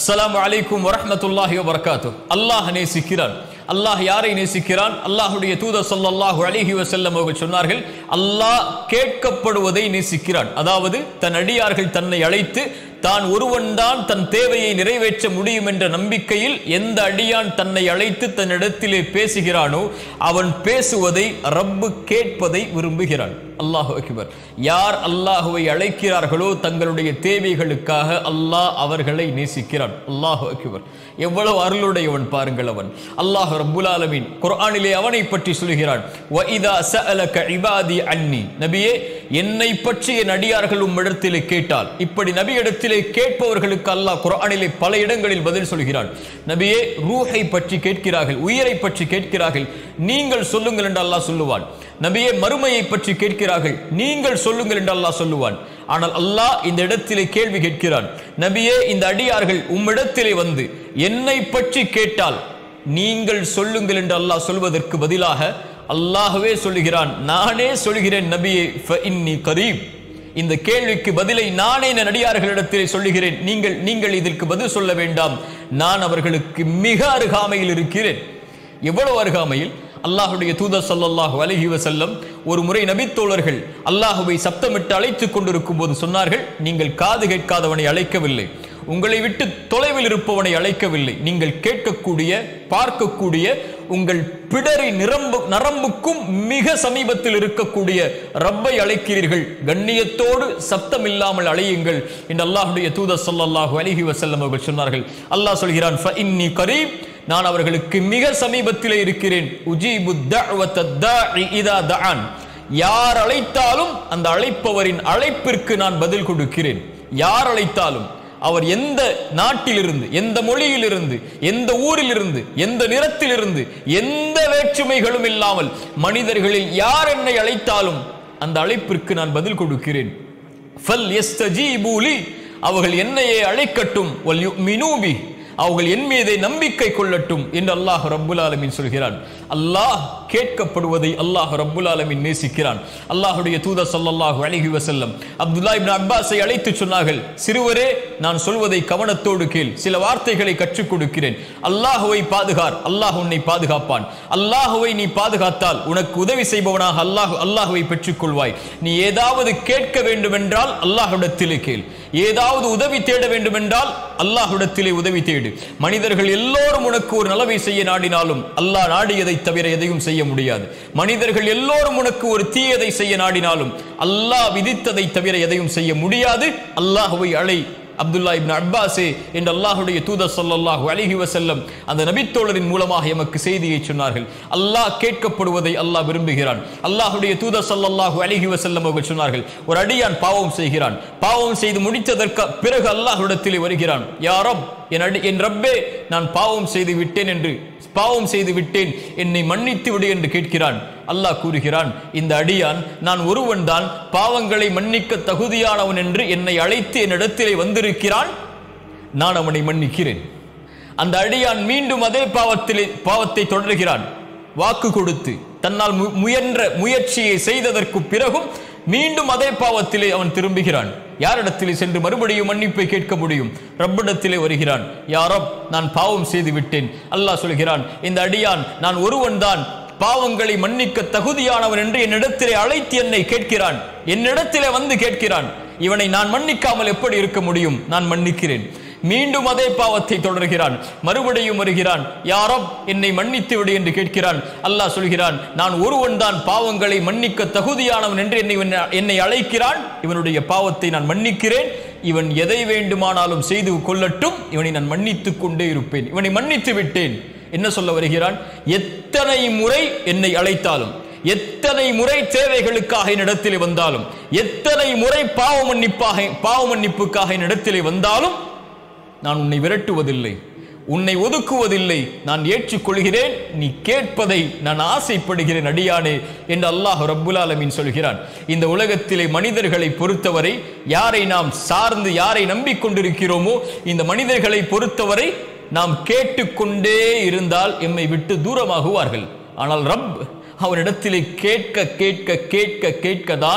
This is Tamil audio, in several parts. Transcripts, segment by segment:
அஸ்ஸலாமு அலைக்கும் வரஹ்மத்துல்லாஹி வபரகாத்து அல்லாஹ் நேசிக்கிறான் அல்லாஹ் யாரை நேசிக்கிறான் அல்லாஹ்வுடைய தூதர் ஸல்லல்லாஹு அலைஹி வஸல்லம் அவர்கள் சொன்னார்கள் அல்லாஹ் கேட்கப்படுவதை நேசிக்கிறான் அதாவது தன் அடியார்கள் தன்னை அழைத்து தான் ஒருவன்தான் தன் தேவையை நிறைவேற்ற முடியும் என்ற நம்பிக்கையில் எந்த அடியான் தன்னை அழைத்து தன்னிடத்திலே பேசுகிறானோ அவன் பேசுவதை ரப்பு கேட்பதை விரும்புகிறான் அல்லாஹு அக்பர் யார் அல்லாஹுவை அழைக்கிறார்களோ தங்களுடைய தேவைகளுக்காக அல்லாஹ் அவர்களை நேசிக்கிறான் அல்லாஹு அக்பர் எவ்வளவு அருளுடையவன் பாருங்கள் அவன் அல்லாஹ் ரப்புல் ஆலமீன் குர்ஆனிலே அவனை பற்றி சொல்கிறான் வஇதா சஅலக இபாதி அன்னி நபியே என்னை பற்றி என் அடியார்கள் உம்மிடத்திலே கேட்டால் இப்படி நபியிடத்திலே கேட்பவர்களுக்கு அல்லாஹ் குர்ஆனிலே பல இடங்களில் பதில் சொல்கிறான் நபியே ரூஹை பற்றி கேட்கிறார்கள் உயிரை பற்றி கேட்கிறார்கள் நீங்கள் சொல்லுங்கள் என்று அல்லாஹ் சொல்லுவான் நபியே மறுமையை பற்றி கேட்கிறார்கள் நீங்கள் சொல்லுங்கள் என்று அல்லாஹ் சொல்லுவான் ஆனால் அல்லாஹ் இந்த இடத்திலே கேள்வி கேட்கிறான் நபியே இந்த அடியார்கள் உம்மிடத்திலே வந்து என்னை பற்றி கேட்டால் நீங்கள் சொல்லுங்கள் என்று அல்லாஹ் சொல்வதற்கு பதிலாக அல்லாஹ்வே சொல்லுகிறான் நானே சொல்கிறேன் நபியே இன்னி கரீப் இந்த கேள்விக்கு பதிலை நானே என் அடியார்களிடத்திலே சொல்லுகிறேன் நீங்கள் நீங்கள் இதற்கு பதில் சொல்ல வேண்டாம் நான் அவர்களுக்கு மிக அருகாமையில் இருக்கிறேன் எவ்வளவு அருகாமையில் அல்லாஹுடைய தூதர் ஸல்லல்லாஹு அலைஹி வஸல்லம் ஒரு முறை நபித்தோழர்கள் அல்லாஹுவை சப்தமிட்டு அழைத்துக் கொண்டிருக்கும் போது சொன்னார்கள் நீங்கள் காது கேட்காதவனை அழைக்கவில்லை உங்களை விட்டு தொலைவில் இருப்பவனை அழைக்கவில்லை நீங்கள் கேட்கக்கூடிய பார்க்கக்கூடிய உங்கள் பிடரி நிரம்பு நரம்புக்கும் மிக சமீபத்தில் இருக்கக்கூடிய ரப்பை அழைக்கிறீர்கள் கண்ணியத்தோடு சப்தம் இல்லாமல் அழையுங்கள் என்று அல்லாஹுடைய தூதர் ஸல்லல்லாஹு அலைஹி வஸல்லம் அவர்கள் சொன்னார்கள் அல்லாஹ் சொல்கிறான் ஃப இன்னி கரீப் நான் அவர்களுக்கு மிக சமீபத்திலே இருக்கிறேன் உஜீபு தஅவத தாஇ இதா தஆன் யார் அழைத்தாலும் அந்த அழைப்பவரின் அழைப்பிற்கு நான் பதில் கொடுக்கிறேன் யார் அழைத்தாலும் அவர் எந்த நாட்டிலிருந்து எந்த மொழியிலிருந்து எந்த ஊரிலிருந்து எந்த நிறத்திலிருந்து எந்த வேற்றுமைகளும் இல்லாமல் மனிதர்களில் யார் என்னை அழைத்தாலும் அந்த அழைப்பிற்கு நான் பதில் கொடுக்கிறேன் ஃபல் யஸ்தஜீபு லி அவர்கள் என்னையே அழைக்கட்டும் வல் யுமினூ பி அவர்கள் என் மீதே நம்பிக்கை கொள்ளட்டும் என்று அல்லாஹ் ரப்புல் ஆலமீன் சொல்கிறான் அல்லாஹ் கேட்கப்படுவதை அல்லாஹ் ரப்புல் ஆலமீன் நேசிக்கிறான் அல்லாஹுடைய தூதர் ஸல்லல்லாஹு அலைஹி வஸல்லம் அப்துல்லா இப்னு அப்பாஸை அழைத்து சொன்னார்கள் சிறுவரே நான் சொல்வதை கவனத்தோடு கேள் சில வார்த்தைகளை கற்றுக் கொடுக்கிறேன் அல்லாஹுவை பாதுகார் அல்லாஹ் உன்னை பாதுகாப்பான் அல்லாஹுவை நீ பாதுகாத்தால் உனக்கு உதவி செய்பவனாக அல்லாஹ் அல்லாஹுவை பெற்றுக்கொள்வாய் நீ ஏதாவது கேட்க வேண்டும் என்றால் அல்லாஹ்விடத்திலே கேள் ஏதாவது உதவி தேட வேண்டும் என்றால் அல்லாஹ்விடத்திலே உதவி தேடு மனிதர்கள் எல்லோரும் உனக்கு ஒரு நலவை செய்ய நாடினாலும் அல்லாஹ் நாடியதை தவிர எதையும் செய்ய முடியாது மனிதர்கள் எல்லோரும் உனக்கு ஒரு தீயதை செய்ய நாடினாலும் அல்லாஹ் விதித்ததை தவிர எதையும் செய்ய முடியாது அல்லாஹுவை அழை அப்துல்லா இப்னு அப்பாஸே என்று அல்லாஹுடைய தூதர் ஸல்லல்லாஹு அலைஹி வஸல்லம் அந்த நபித்தோழரின் மூலமாக எமக்கு செய்தியை சொன்னார்கள் அல்லாஹ் கேட்கப்படுவதை அல்லாஹ் விரும்புகிறான் அல்லாஹுடைய தூதர் ஸல்லல்லாஹு அலைஹி வஸல்லம் அவர்கள் சொன்னார்கள் ஒரு அடியான் பாவம் செய்கிறான் பாவம் செய்து முடித்ததற்கு பிறகு அல்லாஹ்விடத்திலே வருகிறான் யா ரப் என் அடி என் ரப்பே நான் பாவம் செய்து விட்டேன் என்று பாவம் செய்து விட்டேன் என்னை மன்னித்து விடு என்று கேட்கிறான் அல்லாஹ் கூறுகிறான் இந்த அடியான் நான் ஒருவன் தான் பாவங்களை மன்னிக்க தகுதியானவன் என்று என்னை அழைத்து என்னிடத்திலே வந்திருக்கிறான் நான் அவனை மன்னிக்கிறேன் அந்த அடியான் மீண்டும் அதே பாவத்திலே பாவத்தை தொடர்கிறான் வாக்கு கொடுத்து தன்னால் மு- முயன்ற முயற்சியை செய்ததற்கு பிறகும் மீண்டும் அதே பாவத்திலே அவன் திரும்புகிறான் யாரிடத்திலே சென்று மறுபடியும் மன்னிப்பை கேட்க முடியும் ரப்பிடத்திலே வருகிறான் யா ரப் நான் பாவம் செய்து விட்டேன் அல்லாஹ் சொல்கிறான் இந்த அடியான் நான் ஒருவன் தான் பாவங்களை மன்னிக்க தகுதியானவன் என்று என்னிடத்திலே அழைத்து என்னை கேட்கிறான் என்னிடத்திலே வந்து கேட்கிறான் இவனை நான் மன்னிக்காமல் எப்படி இருக்க முடியும் நான் மன்னிக்கிறேன் மீண்டும் அதே பாவத்தை தொடர்கிறான் மறுபடியும் வருகிறான் யாரப் என்னை மன்னித்து விடு என்று கேட்கிறான் அல்லாஹ் சொல்கிறான் நான் ஒருவன் தான் பாவங்களை மன்னிக்க தகுதியானவன் என்று என்னை என்னை அழைக்கிறான் இவனுடைய பாவத்தை நான் மன்னிக்கிறேன் இவன் எதை வேண்டுமானாலும் செய்து கொள்ளட்டும் இவனை நான் மன்னித்துக் கொண்டே இருப்பேன் இவனை மன்னித்து விட்டேன் என்ன சொல்ல வருகிறான் எத்தனை முறை என்னை அழைத்தாலும் எத்தனை முறை தேவைகளுக்காக என்னிடத்திலே வந்தாலும் எத்தனை முறை பாவ மன்னிப்பாக பாவ மன்னிப்புக்காக என்னிடத்திலே வந்தாலும் நான் உன்னை விரட்டுவதில்லை உன்னை ஒதுக்குவதில்லை நான் ஏற்றுக்கொள்கிறேன் நீ கேட்பதை நான் ஆசைப்படுகிறேன் அடியானே என்று அல்லாஹ் ரப்புல் ஆலமீன் சொல்கிறான் இந்த உலகத்திலே மனிதர்களை பொறுத்தவரை யாரை நாம் சார்ந்து யாரை நம்பிக்கொண்டிருக்கிறோமோ இந்த மனிதர்களை பொறுத்தவரை நாம் கேட்டுக்கொண்டே இருந்தால் எம்மை விட்டு தூரமாகுவார்கள் ஆனால் ரப் அவனிடத்திலே கேட்க கேட்க கேட்க கேட்க தான்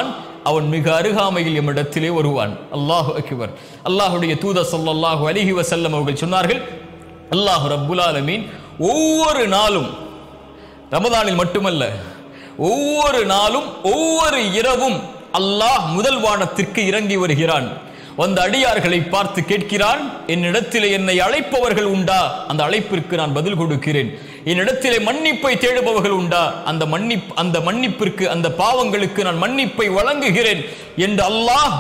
அவன் மிக அருகாமையில் எம்மிடத்திலே வருவான் அல்லாஹு அக்பர் அல்லாஹுடைய தூத ஸல்லல்லாஹு அலைஹி வஸல்லம் அவர்கள் சொன்னார்கள் அல்லாஹ் ரப்புல் ஆலமீன் ஒவ்வொரு நாளும் ரமதானில் மட்டுமல்ல ஒவ்வொரு நாளும் ஒவ்வொரு இரவும் அல்லாஹ் முதல் வானத்திற்கு இறங்கி வருகிறான் வந்த அடியார்களை பார்த்து கேட்கிறான் என்னிடத்திலே என்னை அழைப்பவர்கள் உண்டா அந்த அழைப்பிற்கு நான் பதில் கொடுக்கிறேன் என்னிடத்திலே மன்னிப்பை தேடுபவர்கள் உண்டா அந்த மன்னிப் அந்த மன்னிப்பிற்கு அந்த பாவங்களுக்கு நான் மன்னிப்பை வழங்குகிறேன் என்று அல்லாஹ்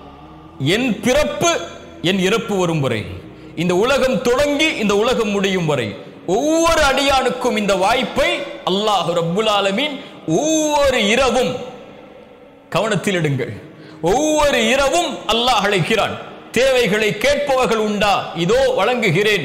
என் பிறப்பு என் இறப்பு வரும் வரை இந்த உலகம் தொடங்கி இந்த உலகம் முடியும் வரை ஒவ்வொரு அடியானுக்கும் இந்த வாய்ப்பை அல்லாஹ் ரப்புல் ஆலமீன் ஒவ்வொரு இரவும் கவனத்தில் எடுங்கள் ஒவ்வொரு இரவும் அல்லாஹ் அழைக்கிறான் தேவைகளை கேட்பவர்கள் உண்டா இதோ வழங்குகிறேன்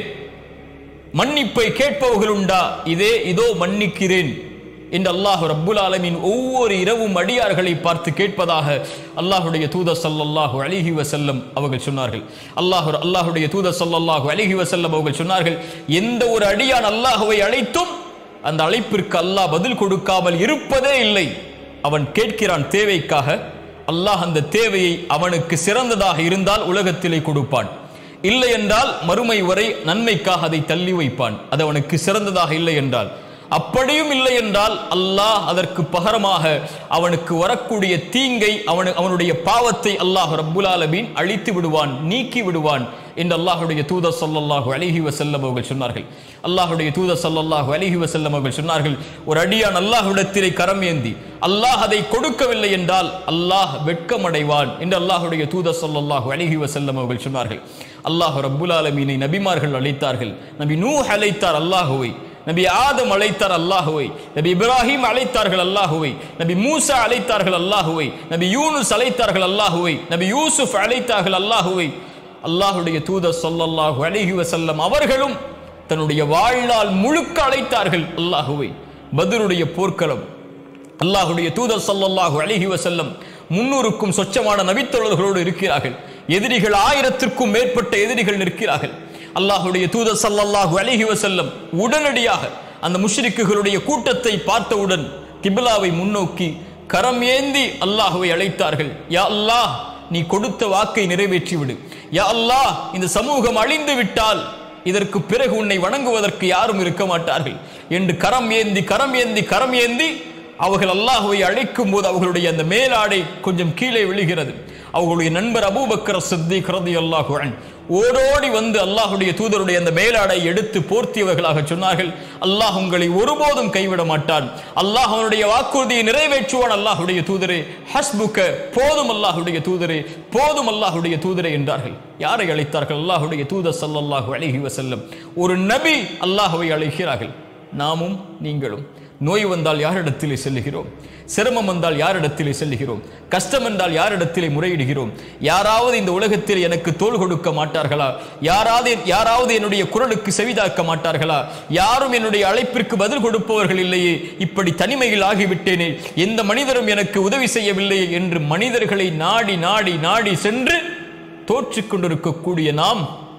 மன்னிப்பை கேட்பவர்கள் உண்டா இதே இதோ மன்னிக்கிறேன் என்று அல்லாஹ் ரப்புல் ஆலமீன் ஒவ்வொரு இரவும் அடியார்களை பார்த்து கேட்பதாக அல்லாஹுடைய தூதர் ஸல்லல்லாஹு அலைஹி வஸல்லம் அவர்கள் சொன்னார்கள் அல்லாஹ் அல்லாஹுடைய தூதர் ஸல்லல்லாஹு அலைஹி வஸல்லம் அவர்கள் சொன்னார்கள் எந்த ஒரு அடியான் அல்லாஹுவை அழைத்தும் அந்த அழைப்பிற்கு அல்லாஹ் பதில் கொடுக்காமல் இருப்பதே இல்லை அவன் கேட்கிறான் தேவைக்காக அல்லாஹ் அந்த தேவையை அவனுக்கு சிறந்ததாக இருந்தால் உலகத்திலே கொடுப்பான் இல்லை என்றால் மறுமை வரை நன்மைக்காக அதை தள்ளி வைப்பான் அது அவனுக்கு சிறந்ததாக இல்லை என்றால் அப்படியும் இல்லை என்றால் அல்லாஹ் அதற்கு பகரமாக அவனுக்கு வரக்கூடிய தீங்கை அவனு அவனுடைய பாவத்தை அல்லாஹ் ரப்புல் ஆலமீன் அழித்து விடுவான் நீக்கி விடுவான் என்று அல்லாஹுடைய தூதர் ஸல்லல்லாஹு அலைஹி வஸல்லம் அவர்கள் சொன்னார்கள் அல்லாஹுடைய தூதர் ஸல்லல்லாஹு அலைஹி வஸல்லம் அவர்கள் சொன்னார்கள் ஒரு அடியான் அல்லாஹ்விடத்திலே கரம் ஏந்தி அல்லாஹ் அதை கொடுக்கவில்லை என்றால் அல்லாஹ் வெட்கமடைவான் என்று அல்லாஹுடைய தூதர் ஸல்லல்லாஹு அலைஹி வஸல்லம் அவர்கள் சொன்னார்கள் அல்லாஹ் ரப்புல் ஆலமீனை நபிமார்கள் அழைத்தார்கள் நபி நூஹ் அழைத்தார் அல்லாஹுவை நபி ஆதம் அழைத்தார் அல்லாஹுவை நபி இப்ராஹிம் அழைத்தார்கள் அல்லாஹுவை நபி மூசா அழைத்தார்கள் அல்லாஹுவை நபி யூனுஸ் அழைத்தார்கள் அல்லாஹுவை நபி யூசுப் அழைத்தார்கள் அல்லாஹுவை அல்லாஹுடைய தூதர் ஸல்லல்லாஹு அலைஹி வஸல்லம் அவர்களும் தன்னுடைய வாழ்நாள் முழுக்க அழைத்தார்கள் அல்லாஹுவை பத்ருடைய போர்க்களம் அல்லாஹுடைய தூதர் ஸல்லல்லாஹு அலைஹி வஸல்லம் முன்னூறுக்கும் சொச்சமான நபித்தோழர்களோடு இருக்கிறார்கள் எதிரிகள் ஆயிரத்திற்கும் மேற்பட்ட எதிரிகள் நிற்கிறார்கள் அல்லாஹுடைய தூதர் ஸல்லல்லாஹு அலைஹி வஸல்லம் உடனடியாக அந்த முஷ்ரிக்குகளுடைய கூட்டத்தை பார்த்தவுடன் கிபிலாவை முன்னோக்கி கரம் ஏந்தி அல்லாஹுவை அழைத்தார்கள் யா அல்லாஹ் நீ கொடுத்த வாக்கை நிறைவேற்றி விடு யா அல்லாஹ் இந்த சமூகம் அழிந்து விட்டால் இதற்கு பிறகு உன்னை வணங்குவதற்கு யாரும் இருக்க மாட்டார்கள் என்று கரம் ஏந்தி கரம் ஏந்தி கரம் ஏந்தி அவர்கள் அல்லாஹுவை அழைக்கும் போது அவர்களுடைய அந்த மேலாடை கொஞ்சம் கீழே விழுகிறது அவர்களுடைய நண்பர் அபூபக்கர் சித்திக் ரலியல்லாஹு அன்ஹு ஓடோடி வந்து அல்லாஹுடைய தூதருடைய அந்த மேலாடை எடுத்து போர்த்தியவர்களாக சொன்னார்கள் அல்லாஹ் உங்களை ஒருபோதும் கைவிட மாட்டான் அல்லாஹ் அவனுடைய வாக்குறுதியை நிறைவேற்றுவான் அல்லாஹுடைய தூதரே ஹஸ்புக்க போதும் அல்லாஹுடைய தூதரே போதும் அல்லாஹுடைய தூதரே என்றார்கள் யாரை அழைத்தார்கள் அல்லாஹுடைய தூதர் ஸல்லல்லாஹு அலைஹி வஸல்லம் ஒரு நபி அல்லாஹுவை அழைக்கிறார்கள் நாமும் நீங்களும் நோய் வந்தால் யாரிடத்திலே செல்லுகிறோம் சிரமம் வந்தால் யாரிடத்திலே செல்லுகிறோம் கஷ்டம் என்றால் யாரிடத்திலே முறையிடுகிறோம் யாராவது இந்த உலகத்தில் எனக்கு தோள் கொடுக்க மாட்டார்களா யாராவது யாராவது என்னுடைய குரலுக்கு செவிதாக்க மாட்டார்களா யாரும் என்னுடைய அழைப்பிற்கு பதில் கொடுப்பவர்கள் இல்லையே இப்படி தனிமையில் ஆகிவிட்டேனே எந்த மனிதரும் எனக்கு உதவி செய்யவில்லையே என்று மனிதர்களை நாடி நாடி நாடி சென்று தோற்றிக் கொண்டிருக்கக்கூடிய நாம்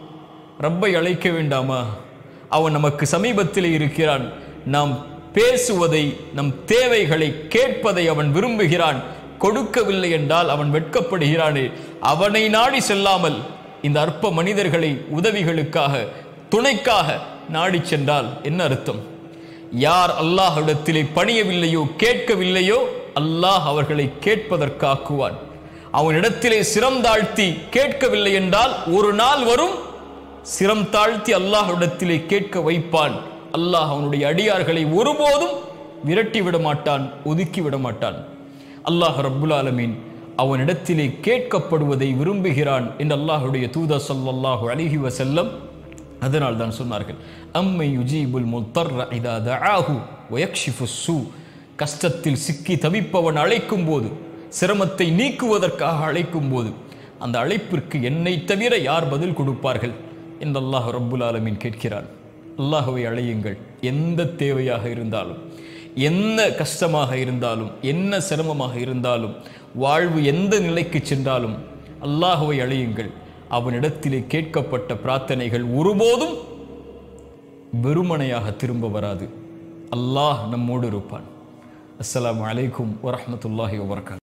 ரப்பை அழைக்க வேண்டாமா அவன் நமக்கு சமீபத்தில் இருக்கிறான் நாம் பேசுவதை நம் தேவைகளை கேட்பதை அவன் விரும்புகிறான் கொடுக்கவில்லை என்றால் அவன் வெட்கப்படுகிறானே அவனை நாடி செல்லாமல் இந்த அற்ப மனிதர்களை உதவிகளுக்காக துணைக்காக நாடி சென்றால் என்ன அர்த்தம் யார் அல்லாஹ்விடத்திலே பணியவில்லையோ கேட்கவில்லையோ அல்லாஹ் அவர்களை கேட்பதற்காக்குவான் அவனிடத்திலே சிரம் தாழ்த்தி கேட்கவில்லை என்றால் ஒரு நாள் வரும் சிரம் தாழ்த்தி அல்லாஹ்விடத்திலே கேட்க வைப்பான் அல்லாஹ் அவனுடைய அடியார்களை ஒருபோதும் விரட்டி விட மாட்டான் ஒதுக்கி விட மாட்டான் அல்லாஹ் ரப்புல் ஆலமீன் அவனிடத்திலே கேட்கப்படுவதை விரும்புகிறான் என்று அல்லாஹுடைய தூதர் ஸல்லல்லாஹு அலைஹி வஸல்லம் அதனால் தான் சொன்னார்கள் அம்மை யுஜீபுல் முத்தர்ர இதா தஆஹு வயக்ஷிஃபு சூ கஷ்டத்தில் சிக்கி தவிப்பவன் அழைக்கும் போது சிரமத்தை நீக்குவதற்காக அழைக்கும் போது அந்த அழைப்பிற்கு என்னை தவிர யார் பதில் கொடுப்பார்கள் என்று அல்லாஹ் ரப்புல் ஆலமீன் கேட்கிறான் அல்லாஹுவை அழையுங்கள் எந்த தேவையாக இருந்தாலும் என்ன கஷ்டமாக இருந்தாலும் என்ன சிரமமாக இருந்தாலும் வாழ்வு எந்த நிலைக்கு சென்றாலும் அல்லாஹுவை அழையுங்கள் அவனிடத்திலே கேட்கப்பட்ட பிரார்த்தனைகள் ஒருபோதும் வெறுமனையாக திரும்ப வராது அல்லாஹ் நம்மோடு இருப்பான் அஸ்ஸலாமு அலைக்கும் வரஹ்மத்துல்லாஹி வபரகாத்